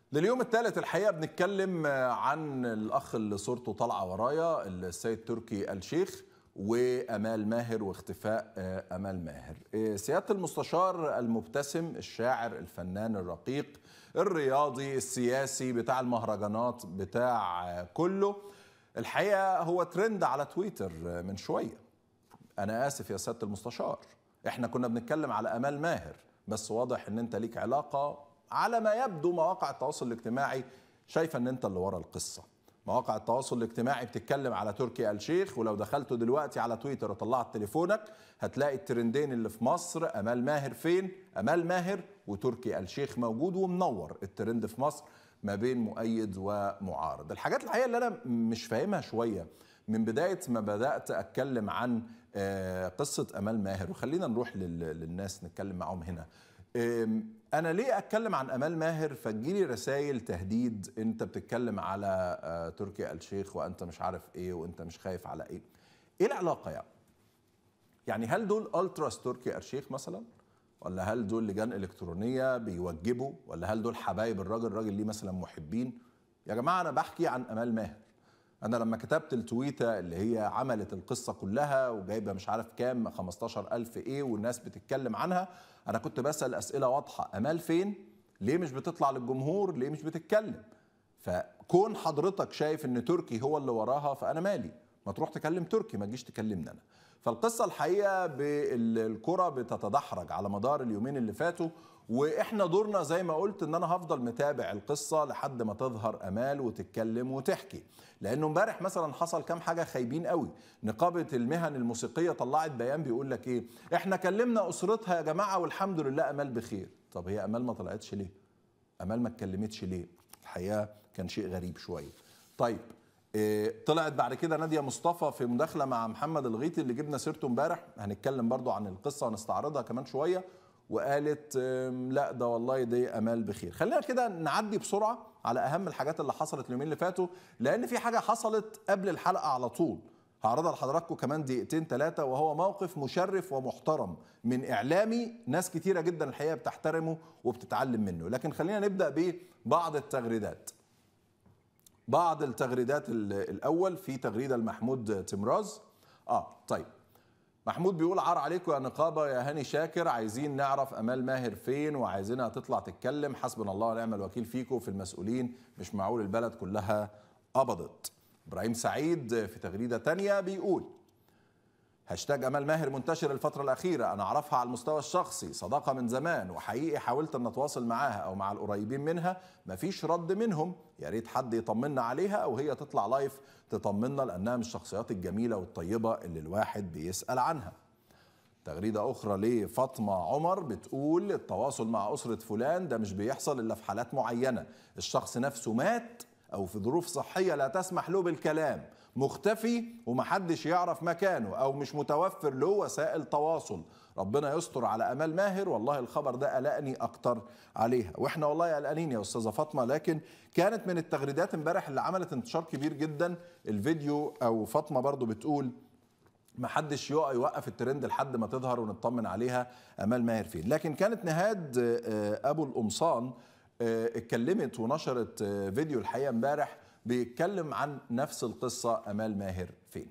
لليوم الثالث الحقيقه بنتكلم عن الاخ اللي صورته طالعه ورايا السيد تركي الشيخ وامال ماهر واختفاء امال ماهر. سياده المستشار المبتسم الشاعر الفنان الرقيق الرياضي السياسي بتاع المهرجانات بتاع كله الحقيقه هو ترند على تويتر من شويه. انا اسف يا سياده المستشار احنا كنا بنتكلم على امال ماهر بس واضح ان انت ليك علاقه على ما يبدو مواقع التواصل الاجتماعي شايفه ان انت اللي ورا القصه مواقع التواصل الاجتماعي بتتكلم على تركي آل شيخ ولو دخلتوا دلوقتي على تويتر وطلعت تليفونك هتلاقي الترندين اللي في مصر امال ماهر فين امال ماهر وتركي آل شيخ موجود ومنور الترند في مصر ما بين مؤيد ومعارض الحاجات الحقيقه اللي انا مش فاهمها شويه من بدايه ما بدات اتكلم عن قصه امال ماهر وخلينا نروح للناس نتكلم معاهم هنا انا ليه اتكلم عن امال ماهر فتجيلي رسائل تهديد انت بتتكلم على تركي آل شيخ وانت مش عارف ايه وانت مش خايف على ايه ايه العلاقه يعني يعني هل دول التراس تركي آل شيخ مثلا ولا هل دول لجان الكترونيه بيوجبوا ولا هل دول حبايب الراجل الراجل ليه مثلا محبين يا جماعه انا بحكي عن امال ماهر انا لما كتبت التويته اللي هي عملت القصه كلها وجايبه مش عارف كام 15000 ايه والناس بتتكلم عنها انا كنت بسال اسئله واضحه امال فين ليه مش بتطلع للجمهور ليه مش بتتكلم فكون حضرتك شايف ان تركي هو اللي وراها فانا مالي ما تروح تكلم تركي ما تجيش تكلمني انا فالقصه الحقيقه بالكره بتتدحرج على مدار اليومين اللي فاتوا واحنا دورنا زي ما قلت ان انا هفضل متابع القصه لحد ما تظهر امال وتتكلم وتحكي لانه امبارح مثلا حصل كام حاجه خايبين قوي نقابه المهن الموسيقيه طلعت بيان بيقول لك ايه احنا كلمنا اسرتها يا جماعه والحمد لله امال بخير طب هي امال ما طلعتش ليه امال ما اتكلمتش ليه الحقيقه كان شيء غريب شويه طيب إيه طلعت بعد كده ناديه مصطفى في مداخله مع محمد الغيطي اللي جبنا سيرته امبارح هنتكلم برضو عن القصه ونستعرضها كمان شويه وقالت لا ده والله دي امال بخير خلينا كده نعدي بسرعه على اهم الحاجات اللي حصلت اليومين اللي فاتوا لان في حاجه حصلت قبل الحلقه على طول هعرضها لحضراتكم كمان دقيقتين ثلاثه وهو موقف مشرف ومحترم من اعلامي ناس كتيره جدا الحقيقه بتحترمه وبتتعلم منه لكن خلينا نبدا ببعض التغريدات بعض التغريدات الاول في تغريده لمحمود تمراز اه طيب محمود بيقول عار عليكم يا نقابه يا هاني شاكر عايزين نعرف امال ماهر فين وعايزينها تطلع تتكلم حسبنا الله ونعم الوكيل فيكم وفي المسؤولين مش معقول البلد كلها قبضت ابراهيم سعيد في تغريده تانية بيقول هاشتاج امال ماهر منتشر الفتره الاخيره انا اعرفها على المستوى الشخصي صداقه من زمان وحقيقي حاولت ان اتواصل معاها او مع القريبين منها مفيش رد منهم يا ريت حد يطمنا عليها او هي تطلع لايف تطمنا لانها من الشخصيات الجميله والطيبه اللي الواحد بيسال عنها تغريدة أخرى لفاطمة عمر بتقول التواصل مع أسرة فلان ده مش بيحصل إلا في حالات معينة الشخص نفسه مات أو في ظروف صحية لا تسمح له بالكلام مختفي ومحدش يعرف مكانه أو مش متوفر له وسائل تواصل ربنا يستر على أمال ماهر والله الخبر ده قلقني أكتر عليها وإحنا والله قلقانين يا أستاذة فاطمة لكن كانت من التغريدات امبارح اللي عملت انتشار كبير جدا الفيديو أو فاطمة برضو بتقول ما حدش يوقف الترند لحد ما تظهر ونطمن عليها امال ماهر فين لكن كانت نهاد ابو القمصان اتكلمت ونشرت فيديو الحقيقه امبارح بيتكلم عن نفس القصه امال ماهر فين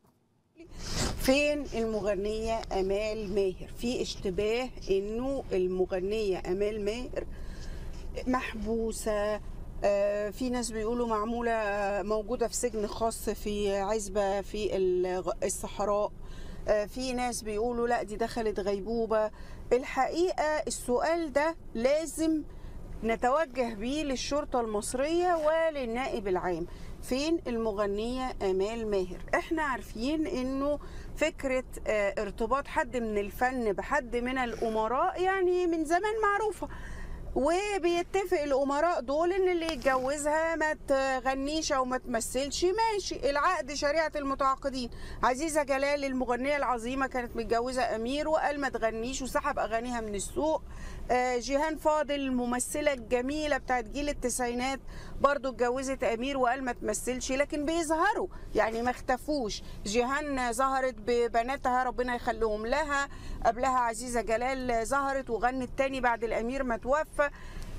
فين المغنيه امال ماهر في اشتباه انه المغنيه امال ماهر محبوسه في ناس بيقولوا معمولة موجودة في سجن خاص في عزبة في الصحراء في ناس بيقولوا لا دي دخلت غيبوبة الحقيقة السؤال ده لازم نتوجه بيه للشرطة المصرية وللنائب العام فين المغنية آمال ماهر احنا عارفين انه فكرة ارتباط حد من الفن بحد من الأمراء يعني من زمان معروفة وبيتفق الامراء دول ان اللي يتجوزها ما تغنيش او ما تمثلش ماشي العقد شريعه المتعاقدين عزيزه جلال المغنيه العظيمه كانت متجوزه امير وقال ما تغنيش وسحب اغانيها من السوق جيهان فاضل الممثله الجميله بتاعت جيل التسعينات برضو اتجوزت امير وقال ما تمثلش لكن بيظهروا يعني ما اختفوش جيهان ظهرت ببناتها ربنا يخليهم لها قبلها عزيزه جلال ظهرت وغنت تاني بعد الامير ما توفى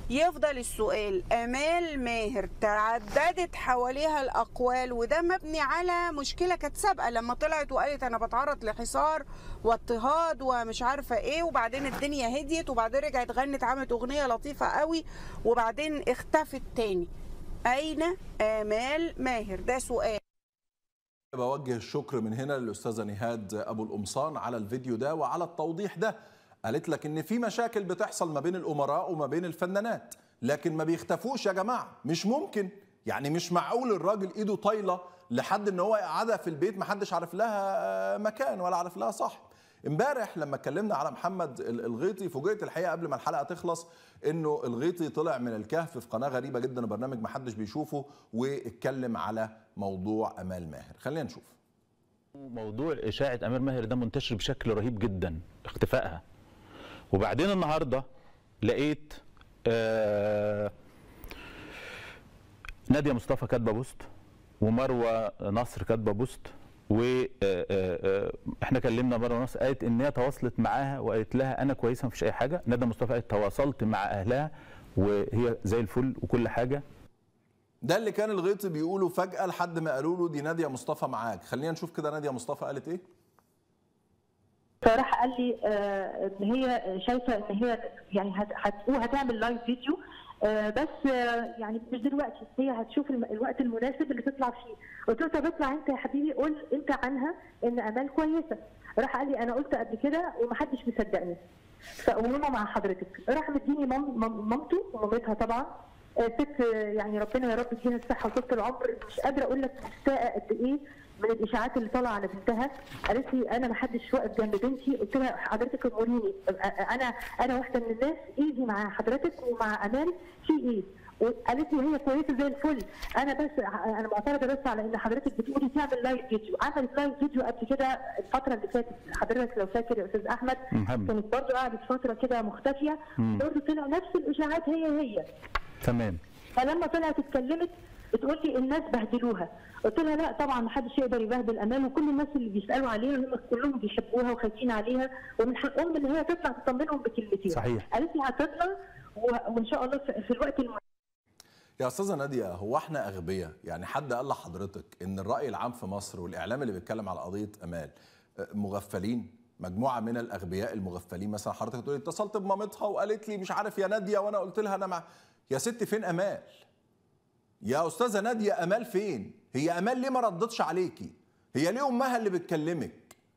يفضل السؤال امال ماهر تعددت حواليها الاقوال وده مبني على مشكله كانت سابقه لما طلعت وقالت انا بتعرض لحصار واضطهاد ومش عارفه ايه وبعدين الدنيا هديت وبعدين رجعت غنت عملت اغنيه لطيفه قوي وبعدين اختفت تاني اين امال ماهر ده سؤال بوجه الشكر من هنا للاستاذه نهاد ابو القمصان على الفيديو ده وعلى التوضيح ده قالت لك ان في مشاكل بتحصل ما بين الامراء وما بين الفنانات لكن ما بيختفوش يا جماعه مش ممكن يعني مش معقول الراجل ايده طايله لحد ان هو يقعدها في البيت ما حدش عارف لها مكان ولا عارف لها صح امبارح لما اتكلمنا على محمد الغيطي فوجئت الحقيقه قبل ما الحلقه تخلص انه الغيطي طلع من الكهف في قناه غريبه جدا وبرنامج ما حدش بيشوفه واتكلم على موضوع امال ماهر خلينا نشوف موضوع اشاعه امال ماهر ده منتشر بشكل رهيب جدا اختفائها وبعدين النهارده لقيت آه ناديه مصطفى كاتبه بوست ومروه نصر كاتبه بوست واحنا كلمنا مروه نصر قالت ان هي تواصلت معاها وقالت لها انا كويسه مفيش اي حاجه ندى مصطفى قالت تواصلت مع اهلها وهي زي الفل وكل حاجه ده اللي كان الغيطي بيقوله فجاه لحد ما قالوا له دي ناديه مصطفى معاك خلينا نشوف كده ناديه مصطفى قالت ايه فراح قال لي آه ان هي شايفه ان هي يعني هتعمل لايف فيديو آه بس آه يعني مش دلوقتي هي هتشوف الوقت المناسب اللي تطلع فيه قلت له طب اطلع انت يا حبيبي قول انت عنها ان امال كويسه راح قال لي انا قلت قبل كده ومحدش مصدقني فأمومه مع حضرتك راح مديني مام مامته ومامتها طبعا ست يعني ربنا يا رب يديها الصحه وطول العمر مش قادره اقول لك مستاءه قد ايه من الاشاعات اللي طالعه على بنتها قالت لي انا ما حدش واقف جنب بنتي قلت لها حضرتك اموريني انا انا واحده من الناس ايدي مع حضرتك ومع امال في ايه وقالت لي هي كويسه زي الفل انا بس انا معترضه بس على ان حضرتك بتقولي تعمل لايف فيديو عملت لايف فيديو قبل كده الفتره اللي فاتت حضرتك لو فاكر يا استاذ احمد كانت برضه قعدت فتره كده مختفيه برضه طلع نفس الاشاعات هي هي تمام فلما طلعت اتكلمت بتقول لي الناس بهدلوها قلت لها لا طبعا ما حدش يقدر يبهدل امال وكل الناس اللي بيسالوا عليها هم كلهم بيحبوها وخايفين عليها ومن حقهم ان هي تطلع تطمنهم بكلمتين صحيح قالت لي هتطلع وان شاء الله في الوقت المناسب يا استاذه ناديه هو احنا اغبياء يعني حد قال لحضرتك ان الراي العام في مصر والاعلام اللي بيتكلم على قضيه امال مغفلين مجموعه من الاغبياء المغفلين مثلا حضرتك تقولي اتصلت بمامتها وقالت لي مش عارف يا ناديه وانا قلت لها انا مع يا ست فين امال يا استاذه ناديه امال فين هي امال ليه ما ردتش عليكي هي ليه امها اللي بتكلمك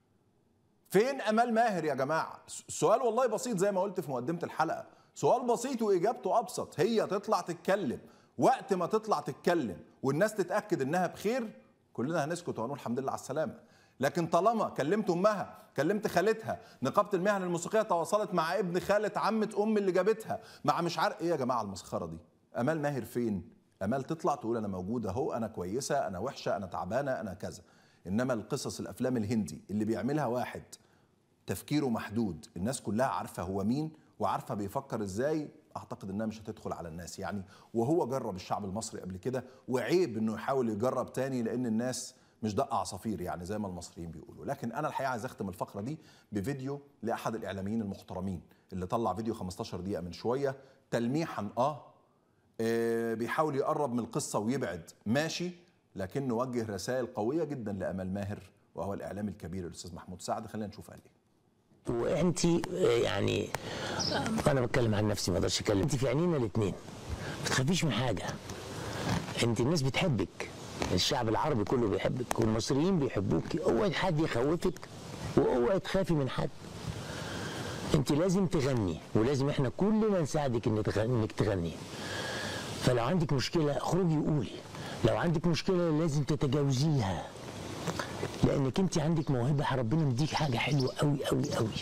فين امال ماهر يا جماعه سؤال والله بسيط زي ما قلت في مقدمه الحلقه سؤال بسيط واجابته ابسط هي تطلع تتكلم وقت ما تطلع تتكلم والناس تتاكد انها بخير كلنا هنسكت وهنقول الحمد لله على السلامه لكن طالما كلمت امها كلمت خالتها نقابه المهن الموسيقيه تواصلت مع ابن خاله عمه ام اللي جابتها مع مش عارف ايه يا جماعه المسخره دي امال ماهر فين امال تطلع تقول انا موجوده اهو انا كويسه انا وحشه انا تعبانه انا كذا انما القصص الافلام الهندي اللي بيعملها واحد تفكيره محدود الناس كلها عارفه هو مين وعارفه بيفكر ازاي اعتقد انها مش هتدخل على الناس يعني وهو جرب الشعب المصري قبل كده وعيب انه يحاول يجرب تاني لان الناس مش دق عصافير يعني زي ما المصريين بيقولوا لكن انا الحقيقه عايز اختم الفقره دي بفيديو لاحد الاعلاميين المحترمين اللي طلع فيديو 15 دقيقه من شويه تلميحا اه, آه بيحاول يقرب من القصه ويبعد ماشي لكنه وجه رسائل قويه جدا لامال ماهر وهو الاعلامي الكبير الاستاذ محمود سعد خلينا نشوف قال ايه وانت يعني انا بتكلم عن نفسي ما اقدرش اتكلم انت في عينينا الاثنين ما تخافيش من حاجه انت الناس بتحبك الشعب العربي كله بيحبك والمصريين بيحبوك اوعي حد يخوفك واوعي تخافي من حد انت لازم تغني ولازم احنا كلنا نساعدك انك تغني, إنك تغني. فلو عندك مشكله اخرجي قولي لو عندك مشكله لازم تتجاوزيها لانك انت عندك موهبه ربنا مديك حاجه حلوه قوي قوي قوي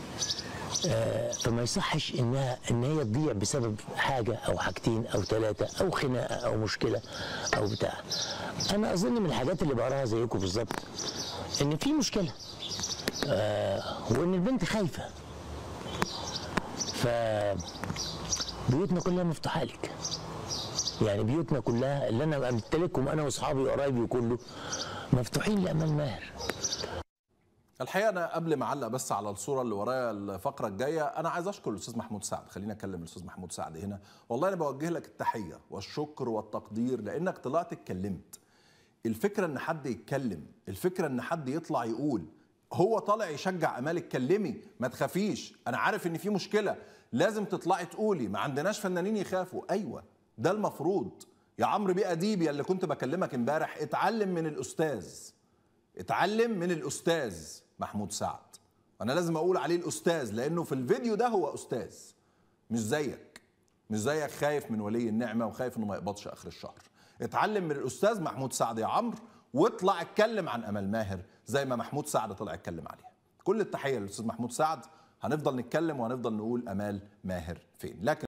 آه فما يصحش انها ان هي تضيع بسبب حاجه او حاجتين او ثلاثه او خناقه او مشكله او بتاع انا اظن من الحاجات اللي بقراها زيكم بالظبط ان في مشكله آه وان البنت خايفه ف بيوتنا كلها مفتوحه لك يعني بيوتنا كلها اللي انا امتلكهم انا واصحابي وقرايبي وكله مفتوحين لامال ماهر الحقيقه انا قبل ما اعلق بس على الصوره اللي ورايا الفقره الجايه انا عايز اشكر الاستاذ محمود سعد خليني اكلم الاستاذ محمود سعد هنا والله انا بوجه لك التحيه والشكر والتقدير لانك طلعت اتكلمت الفكره ان حد يتكلم الفكره ان حد يطلع يقول هو طالع يشجع امال اتكلمي ما تخافيش انا عارف ان في مشكله لازم تطلعي تقولي ما عندناش فنانين يخافوا ايوه ده المفروض يا عمرو بيه اديب يا اللي كنت بكلمك امبارح اتعلم من الاستاذ اتعلم من الاستاذ محمود سعد انا لازم اقول عليه الاستاذ لانه في الفيديو ده هو استاذ مش زيك مش زيك خايف من ولي النعمه وخايف انه ما يقبضش اخر الشهر اتعلم من الاستاذ محمود سعد يا عمرو واطلع اتكلم عن امل ماهر زي ما محمود سعد طلع اتكلم عليها كل التحيه للاستاذ محمود سعد هنفضل نتكلم وهنفضل نقول امال ماهر فين لكن